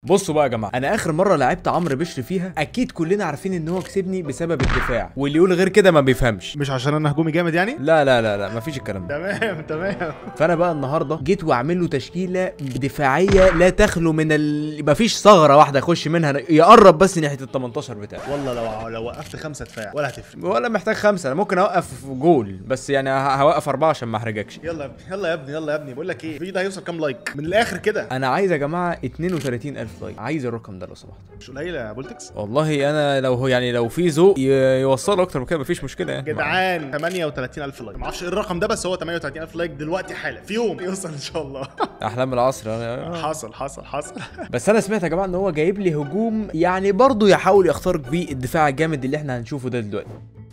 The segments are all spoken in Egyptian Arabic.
بصوا بقى يا جماعه انا اخر مره لعبت عمرو بشر فيها اكيد كلنا عارفين ان هو كسبني بسبب الدفاع واللي يقول غير كده ما بيفهمش مش عشان انا هجومي جامد يعني لا لا لا لا مفيش الكلام ده تمام تمام فانا بقى النهارده جيت واعمل له تشكيله دفاعيه لا تخلو من ال... مفيش ثغره واحده اخش منها يقرب بس ناحيه ال 18 بتاعي والله لو لو وقفت خمسه دفاع ولا هتفرق ولا محتاج خمسه انا ممكن اوقف جول بس يعني ه- هوقف اربعه عشان ما احرجكش يلا يا ابني يلا يا ابني يلا يا ابني بقول لك ايه الفيديو ده هيوصل كام لايك من الاخر كده انا عايز يا جماعه 32000 لايك عايز الرقم ده لو سمحت مش قليل يا بولتكس والله انا لو هو يعني لو في ذوق ي- يوصله اكتر من كده مفيش مشكله يعني جدعان 38000 لايك ما اعرفش ايه الرقم ده بس هو 38000 لايك دلوقتي حالا في يوم يوصل ان شاء الله احلام العصر أنا... حصل حصل حصل بس انا سمعت يا جماعه ان هو جايب لي هجوم يعني برضه يحاول يخترق بيه الدفاع الجامد اللي احنا هنشوفه ده دلوقتي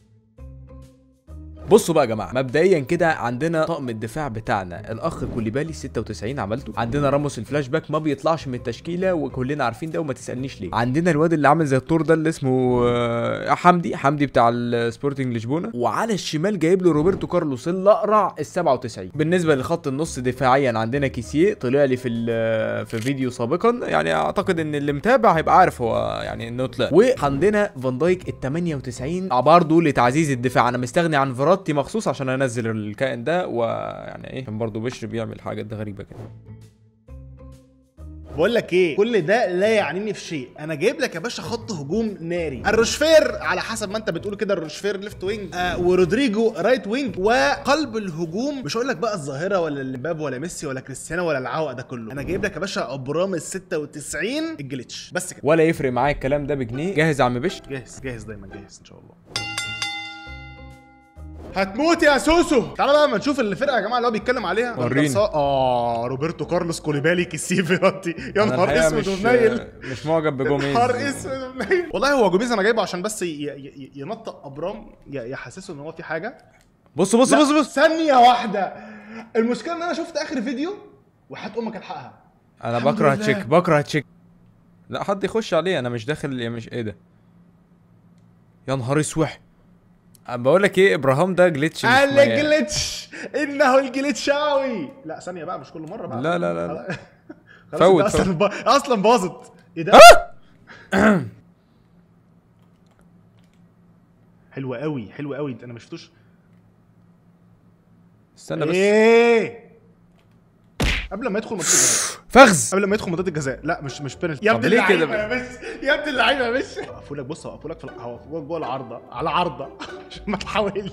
بصوا بقى يا جماعه مبدئيا كده عندنا طقم الدفاع بتاعنا الاخ كوليبالي 96 عملته عندنا راموس الفلاش باك ما بيطلعش من التشكيله وكلنا عارفين ده وما تسالنيش ليه عندنا الواد اللي عامل زي الطور ده اللي اسمه آه، حمدي حمدي بتاع السبورتنج لشبونه وعلى الشمال جايب له روبرتو كارلوس الاقرع ال 97 بالنسبه لخط النص دفاعيا عندنا كيسيه طلع لي في ال- في فيديو سابقا يعني اعتقد ان اللي متابع هيبقى عارف هو يعني انه طلع وعندنا فان دايك ال 98 برضه لتعزيز الدفاع انا مستغني عن فيراتي مخصوص عشان انزل الكائن ده ويعني ايه كان برضه بشر بيعمل حاجات غريبه كده بقول لك ايه كل ده لا يعنيني في شيء انا جايب لك يا باشا خط هجوم ناري الروشفير على حسب ما انت بتقول كده الروشفير ليفت وينج آه ورودريجو رايت وينج وقلب الهجوم مش هقول لك بقى الظاهره ولا الباب ولا ميسي ولا كريستيانو ولا العوق ده كله انا جايب لك يا باشا ابرام ال 96 الجليتش بس كده ولا يفرق معايا الكلام ده بجنيه جاهز يا عم بشر جاهز جاهز دايما جاهز ان شاء الله هتموت يا سوسو تعالى بقى اما نشوف الفرقه يا جماعه اللي هو بيتكلم عليها وريني. ص- اه روبرتو كارلوس كوليبالي كيسيه فيراتي يا أنا نهار الحقيقة اسود مش ومنيل مش معجب بجوميز نهار اسود ومنيل والله هو جوميز انا جايبه عشان بس ي- ي- ي- ينطق ابرام ي- يحسسه ان هو في حاجه بص بص لا، بص بص ثانيه واحده المشكله ان انا شفت اخر فيديو وحياه امك الحقها انا الحمد بكره لله. تشيك بكره تشيك لا حد يخش عليه انا مش داخل يا مش ايه ده يا نهار اسوح أنا بقول لك ايه ابراهام ده جليتش مش ما- الجليتش انه الجليتشاوي لا ثانيه بقى مش كل مره بقى لا، لا، لا، لا. خلاص فوت، ده اصلا ب... اصلا باظت ايه ده حلوه قوي حلوه قوي انا ما شفتوش استنى بس ايه قبل ما يدخل منطقه الجزاء فخز قبل ما يدخل منطقه الجزاء لا مش مش بينالتي يا طب ابن ليه كده اللعيبه يا بس يا ابن اللعيبه يا بس هوقفوا لك بص هوقفوا لك في ال- هوقفوا لك جوه العارضه على عارضه عشان ما تحاولش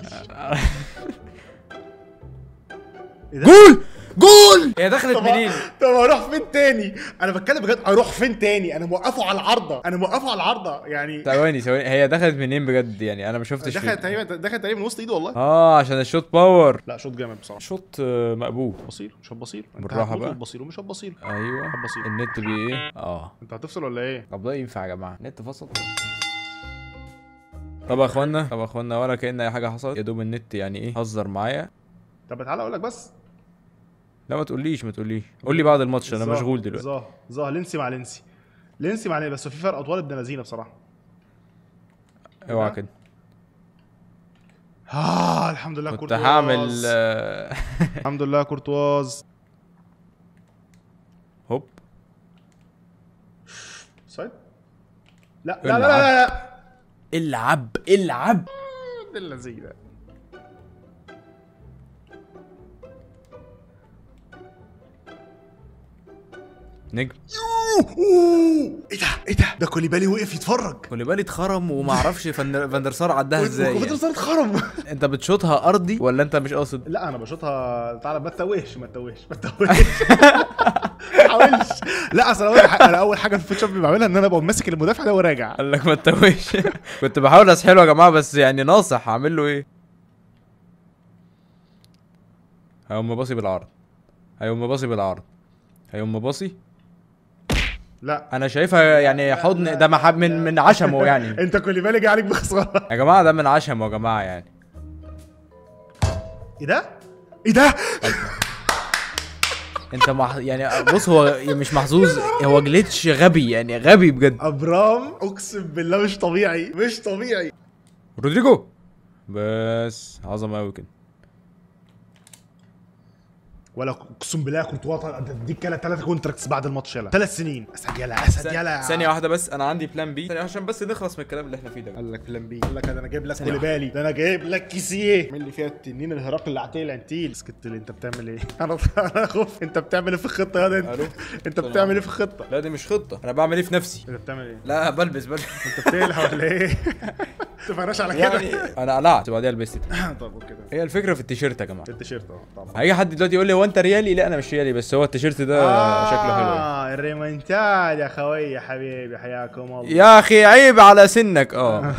إيه ده؟ جول جول هي دخلت طب منين طب اروح فين تاني؟ انا بتكلم بجد اروح فين تاني؟ انا موقفه على العارضه، انا موقفه على العارضه يعني ثواني ثواني هي دخلت منين بجد يعني انا ما شفتش دخلت فيه. تقريبا دخلت تقريبا من وسط ايده والله اه عشان الشوت باور لا شوط جامد بصراحه شوط آه، مقبول بصير مش هتبصير انت بالراحة هتموت بقى. وتبصير ومش هتبصير ايوه هتبصير. النت بي ايه اه انت هتفصل ولا ايه؟ طب ده ينفع يا جماعه النت فصل طب يا اخوانا طب يا اخوانا ولا كأن اي حاجه حصلت يا دوب النت يعني ايه هزر معايا طب تعالى اقول لك بس لا ما تقوليش ما تقوليش قول لي بعد الماتش انا ظاه- مشغول دلوقتي ظاه ظاه لينسي مع لينسي لينسي مع لينسي بس في فرق اطوال ابن لذينه بصراحه اوعى كده اه الحمد لله كنت كورتواز هعمل آه، الحمد لله كورتواز هوب سايد لا لا لا لا لا العب العب ابن اللذينه نجم اوه ايه ده ايه ده ده كوليبالي وقف يتفرج خلي بالي اتخرم وما اعرفش فان فاندر سار عدها ازاي وكمبيوتر يعني. صارت خرم انت بتشوطها ارضي ولا انت مش قاصد لا انا بشوطها تعالى ما تتوهش ما تتوهش ما تتوهش ما تحاولش لا اصل انا أول حاجة- انا اول حاجه في الفوتوشوب بعملها ان انا بقوم ماسك المدافع ده وراجع قال لك ما تتوهش كنت بحاول اسحله يا جماعه بس يعني ناصح هعمل له ايه هيقوم باصي بالعرض هيقوم باصي بالعرض هيقوم باصي لا انا شايفها يعني حضن ده محب من من عشمه يعني انت كوليبالي جه عليك بخساره يا جماعه ده من عشمه يا جماعه يعني ايه ده؟ ايه ده؟ انت مح... يعني بص هو مش محظوظ هو جليتش غبي يعني غبي بجد ابرام اقسم بالله مش طبيعي مش طبيعي رودريجو بس عظمه قوي كده ولا اقسم بالله كنت واطن اديك كده ثلاثه كونتراكتس بعد الماتش يلا ثلاث سنين اسد يلا اسد يلا ثانية واحدة بس أنا عندي بلان بي ثانية عشان بس نخلص من الكلام اللي احنا فيه ده قال لك بلان بي قال لك ده انا جايب لك ثانية كوليبالي ده انا جايب لك كيسيه من اللي فيها التنين الهرقل اللي عتيه العنتيل اسكت لي انت بتعمل ايه انا انا خوف انت بتعمل ايه في الخطه يا ده ألو؟ انت انت بتعمل ايه في الخطه لا دي مش خطة أنا بعمل إيه في نفسي انت بتعمل ايه لا بلبس بلبس انت بتقلع ولا ايه تفرش على كده يعني أنا قلعت بعديها لبست طب وكده هي الفكرة في التيشيرت يا جماعة التيشيرت اه طبعا هيجي حد دلوقتي يقول لي هو أنت ريالي لا أنا مش ريالي بس هو التيشيرت ده شكله حلو يعني. اه الريمونتاد يا خوي حبيبي حياكم الله يا أخي عيب على سنك أه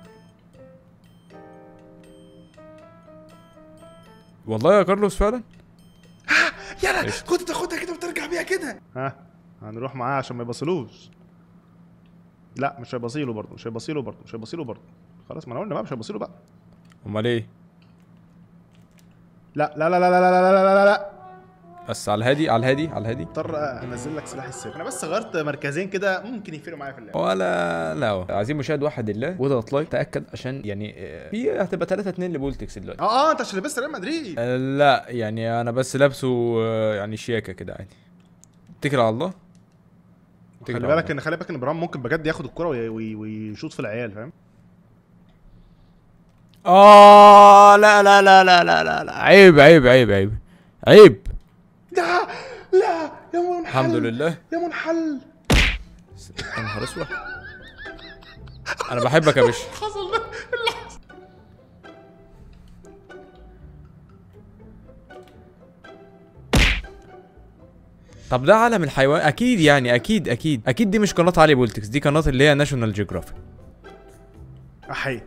والله يا كارلوس فعلا يلا قشطة. كنت تاخدها كده وترجع بيها كده ها هنروح معاه عشان ما يبصلوش لا مش هيبصيله برضه مش هيبصيله برضه مش هيبصيله برضه خلاص ما انا قلنا بقى مش هيبصيله بقى أمال إيه لا لا لا لا لا لا لا لا لا لا بس على الهادي على الهادي على الهادي اضطر انزل لك سلاح السر انا بس غيرت مركزين كده ممكن يفرقوا معايا في اللعبه ولا لا عايزين مشاهد واحد لله واضغط لايك تاكد عشان يعني آه، في هتبقى 3 2 لبولتكس دلوقتي اه اه انت عشان لبست ريال مدريد آه، لا يعني انا بس لابسه آه، يعني شياكه كده عادي اتكل على الله اتكل خلي على بالك الله. ان خلي بالك ان ابراهيم ممكن بجد ياخد الكرة وي- وي- ويشوط في العيال فاهم اه لا لا لا لا لا لا لا عيب عيب عيب عيب عيب لا لا يا منحل الحمد لله يا منحل يا نهار اسود انا بحبك يا باشا حصل ده اللي حصل طب ده عالم الحيوان اكيد يعني اكيد اكيد اكيد دي مش قناه علي بولتكس دي قناه اللي هي ناشونال جيوغرافيك احي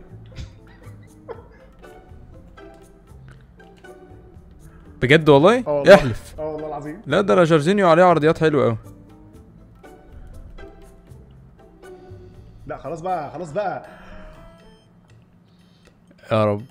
بجد والله اه والله. احلف اه والله العظيم لا ده انا جورجينيو عليه عرضيات حلوه قوي لا خلاص بقى خلاص بقى يا رب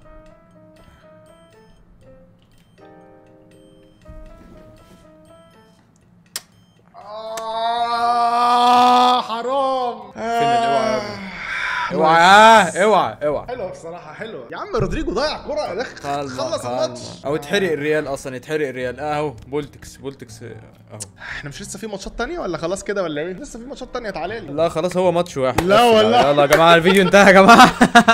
آه حرام فين الاوعى اوعى اوعى اوعى حلوه بصراحه حلوه يا عم رودريجو ضيع كرة يا اخي خلص الماتش او يتحرق الريال اصلا يتحرق الريال اهو بولتكس بولتكس اهو احنا مش لسه في ماتشات تانية ولا خلاص كده ولا ايه؟ لسه في ماتشات تانية تعالى لي لا خلاص هو ماتش واحد لا بس والله. بقى. يلا يا جماعه الفيديو انتهى يا جماعه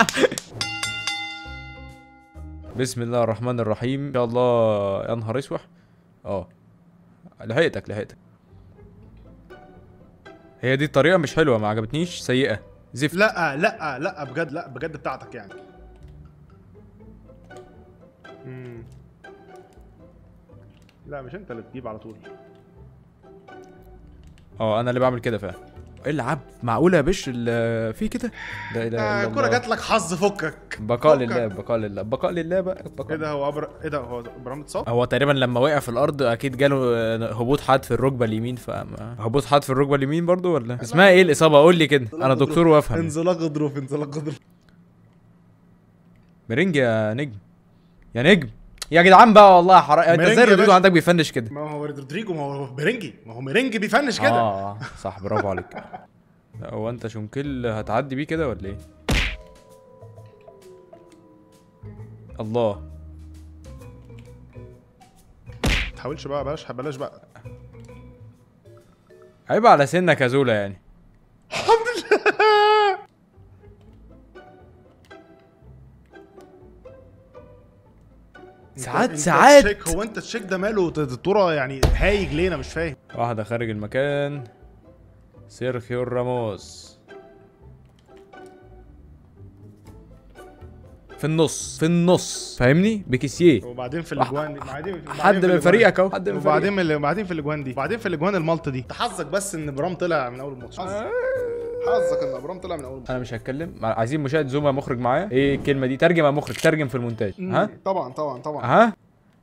بسم الله الرحمن الرحيم ان شاء الله يا نهار اسوح اه لحقتك لحقتك هي دي الطريقه مش حلوه ما عجبتنيش سيئه زفت لا لا لا بجد لا بجد بتاعتك يعني مم. لا مش انت اللي بتجيب على طول اه انا اللي بعمل كده فعلا العب معقوله يا بش ال- في كده لا اله آه الا الكرة الله جات لك حظ فكك بقاء فكك. لله بقاء لله بقاء لله بقى ايه بقاء ده هو أبر... ايه ده هو ابراهيم اتصاب؟ هو تقريبا لما وقع في الارض اكيد جاله آه، هبوط حاد في الركبه اليمين فما هبوط حاد في الركبه اليمين برضو ولا اسمها ايه الاصابه قول لي كده انا دكتور وافهم انزلاق غضروف انزلاق غضروف مرنج يا نجم يا نجم يا جدعان بقى والله حرام انت مرنج ازاي يا رودريجو باشا. عندك بيفنش كده ما هو رودريجو ما هو ميرينجي ما هو ميرينجي بيفنش كده اه صح برافو عليك لا، هو انت شنكل هتعدي بيه كده ولا ايه الله ما تحاولش بقى بلاش بلاش بقى عيب على سنك يا زولا يعني ساعات انت ساعات التشيك هو انت التشيك ده ماله الطورة يعني هايج ليه انا مش فاهم واحدة خارج المكان سيرخيو راموس في النص في النص فاهمني بكيسيه وبعدين في الاجوان دي بعدين حد من فريقك اهو حد من وبعدين فريقك من وبعدين في الاجوان دي وبعدين في الاجوان المالت دي انت حظك بس ان برام طلع من اول الماتش حظك حظك ان برام طلع من اول الماتش انا مش هتكلم عايزين مشاهد زوم يا مخرج معايا ايه الكلمه دي ترجم يا مخرج ترجم في المونتاج ها طبعا طبعا طبعا ها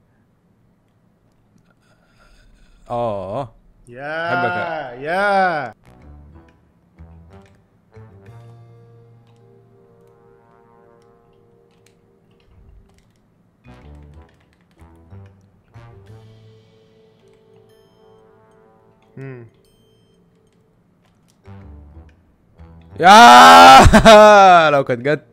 اه يا أحبك يا مم. يا لو كانت جت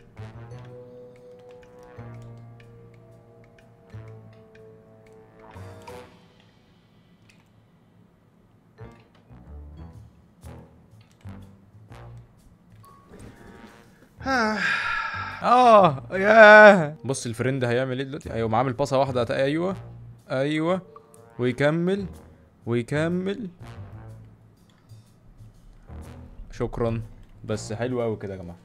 آه. اه ياه بص الفريند هيعمل ايه دلوقتي ايوه عامل باصه واحده ايوه ايوه ويكمل ويكمل شكرا بس حلو قوي كده يا جماعه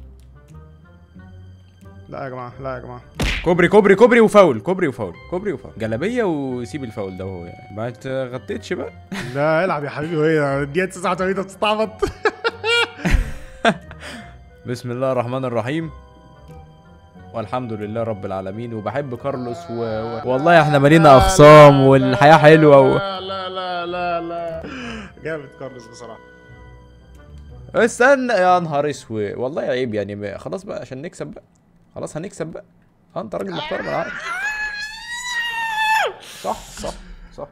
لا يا جماعه لا يا جماعه كوبري كوبري كوبري وفاول كوبري وفاول كوبري وفاول جلابيه وسيب الفاول ده وهو يعني ما اتغطيتش بقى لا العب يا حبيبي وهي الدقيقه 89 بتستعبط بسم الله الرحمن الرحيم والحمد لله رب العالمين وبحب كارلوس و... و... والله احنا مالينا اخصام والحياه حلوه و... لا لا لا لا لا جامد كارلوس بصراحه استنى يا نهار اسود والله عيب يعني ما- خلاص بقى عشان نكسب بقى خلاص هنكسب بقى اه انت راجل محترم انا عارف صح صح صح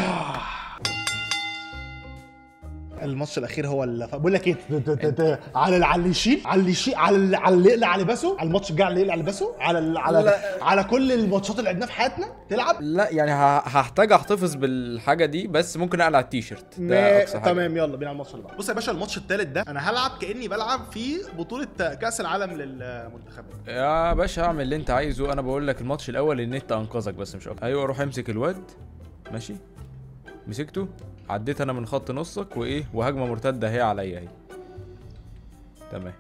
الماتش الاخير هو اللي بقول لك ايه ت- ت- ت- على ال- على اللي يشيل على اللي يشيل على ال- على اللي يقلع على لباسه على الماتش الجاي على اللي يقلع لباسه على ال- على على كل الماتشات اللي لعبناها في حياتنا تلعب لا يعني ه- هحتاج احتفظ بالحاجه دي بس ممكن اقلع التيشيرت ده ما... اقصى حاجه تمام يلا بينا على الماتش اللي بعده بص يا باشا الماتش الثالث ده انا هلعب كاني بلعب في بطوله كاس العالم للمنتخبات يا باشا اعمل اللي انت عايزه انا بقول لك الماتش الاول النت انقذك بس مش اكتر ايوه روح امسك الواد ماشي مسكته عديت انا من خط نصك وايه وهجمه مرتده اهي عليا اهي تمام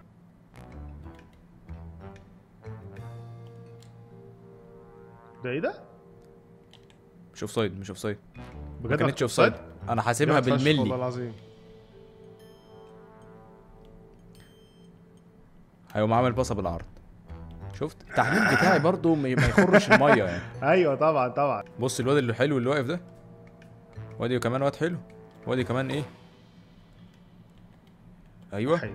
ده ايه ده؟ مش اوف سايد مش اوف سايد ما بجد كانتش اوف سايد انا حاسبها جامد فشخ والله بالملي العظيم هيقوم عامل باصه بالعرض شفت التحليل بتاعي برضو ما ما يخرش الميه يعني ايوه طبعا طبعا بص الواد اللي حلو اللي واقف ده وادي كمان واد حلو وادي كمان ايه ايوه حلو.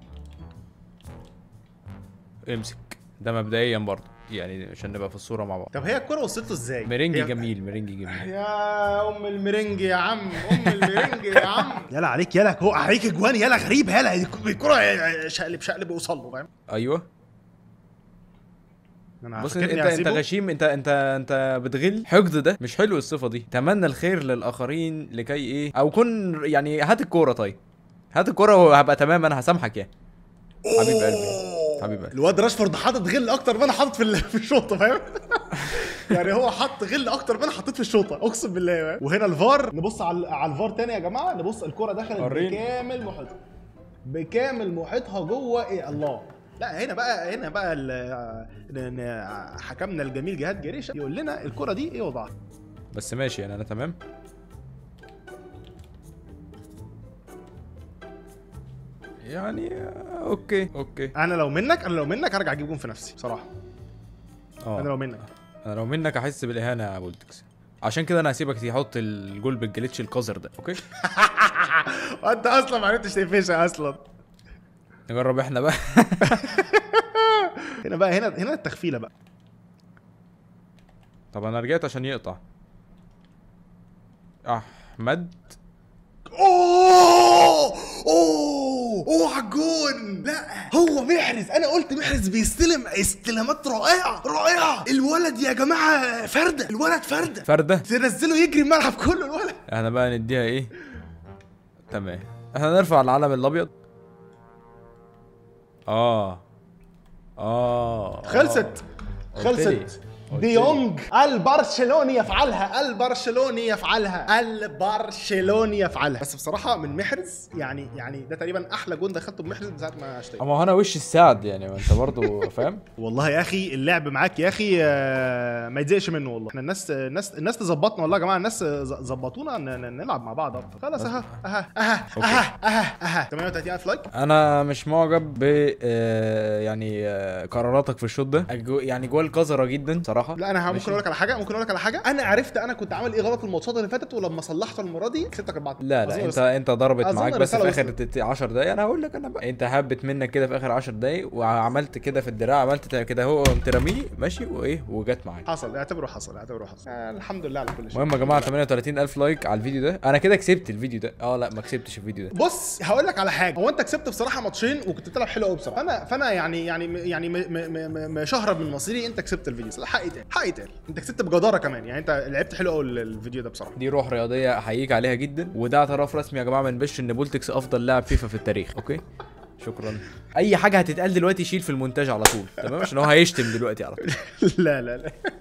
امسك ده مبدئيا برضه يعني عشان نبقى في الصوره مع بعض طب هي الكرة وصلت له ازاي؟ مرنجي هي- جميل مرنجي جميل يا ام المرنج يا عم ام المرنج يا عم يلا عليك يلا هو عليك اجوان يلا غريب يلا الكرة شقلب شقلب وصل له فاهم؟ ايوه انا بص فاكرني انت انت هسيبه؟ غشيم انت انت انت بتغل حقد ده مش حلو الصفه دي تمنى الخير للاخرين لكي ايه او كن يعني هات الكوره طيب هات الكوره وهبقى تمام انا هسامحك يعني حبيب قلبي حبيب قلبي الواد راشفورد حاطط غل اكتر ما انا حاطط في ال- في الشوطه فاهم يعني هو حط غل اكتر ما انا حطيت في الشوطه اقسم بالله فاهم وهنا الفار نبص على على الفار تاني يا جماعه نبص الكره دخلت وريني. بكامل محيطها بكامل محيطها جوه ايه الله لا هنا بقى هنا بقى ال- ن- ن- حكمنا الجميل جهاد جريشه يقول لنا الكره دي ايه وضعها بس ماشي يعني انا تمام يعني آه، اوكي اوكي انا لو منك انا لو منك هرجع اجيب جون في نفسي بصراحه انا اه لو منك انا لو منك احس بالاهانه يا بولتكس عشان كده انا هسيبك تحط الجول بالجليتش القذر ده اوكي انت اصلا ما عرفتش تقفشها اصلا نجرب احنا بقى هنا بقى هنا هنا التخفيله بقى طب انا رجعت عشان يقطع احمد اوه اوه اوه على الجون لا هو محرز انا قلت محرز بيستلم استلامات رائعه رائعه الولد يا جماعه فرده الولد فرده فرده تنزله يجري الملعب كله الولد احنا بقى نديها ايه تمام احنا نرفع العلم الابيض اه اه خلصت قلت لي. خلصت قلت دي لي. يونج البرشلوني يفعلها البرشلوني يفعلها البرشلوني يفعلها بس بصراحه من محرز يعني يعني ده تقريبا احلى جون دخلته بمحرز من ساعه ما اشتريته اما هو انا وش السعد يعني ما انت برضو فاهم والله يا اخي اللعب معاك يا اخي آه، ما يتزقش منه والله احنا الناس الناس الناس تظبطنا والله يا جماعه الناس ز- ظبطونا ن- ن- نلعب مع بعض اكتر خلاص اها اها اها اها اها اها 38000 لايك انا مش معجب ب آه، يعني آه، قراراتك في الشوط ده الجو- يعني جوال قذره جدا صراحه لا انا ه- ماشي. ممكن اقول لك على حاجه ممكن اقول لك على حاجه انا عرفت انا كنت عامل ايه غلط الماتشات اللي فاتت ولما صلحت المره دي كسبتك اربعه لا أظن لا انت بس- انت ضربت أظن معاك بس الرسالة في اخر وصلت. 10 دقايق انا هقول لك انا بقى انت هبت منك كده في اخر 10 دقايق وعملت كده في الدراع عملت كده هو قمت راميه ماشي وايه وجت معاك حصل اعتبره حصل اعتبره حصل آه الحمد لله على كل شيء المهم يا جماعه 38000 لايك على الفيديو ده انا كده كسبت الفيديو ده اه لا ما كسبتش الفيديو ده بص هقول لك على حاجه هو انت كسبت بصراحه ماتشين وكنت بتلعب حلو قوي بصراحه فانا فانا يعني يعني يعني م- م- م- م- شهرا من مصيري انت كسبت الفيديو صراحه حقي تاني حقي تاني انت كسبت بجداره كمان يعني انت لعبت حلو قوي ال- الفيديو ده بصراحه دي روح رياضيه احييك عليها جدا وده اعتراف رسمي يا جماعه من بش ان بولتكس افضل لاعب فيفا في التاريخ اوكي شكرا اي حاجه هتتقال دلوقتي شيل في المونتاج على طول تمام عشان هو هيشتم دلوقتي على طول لا لا لا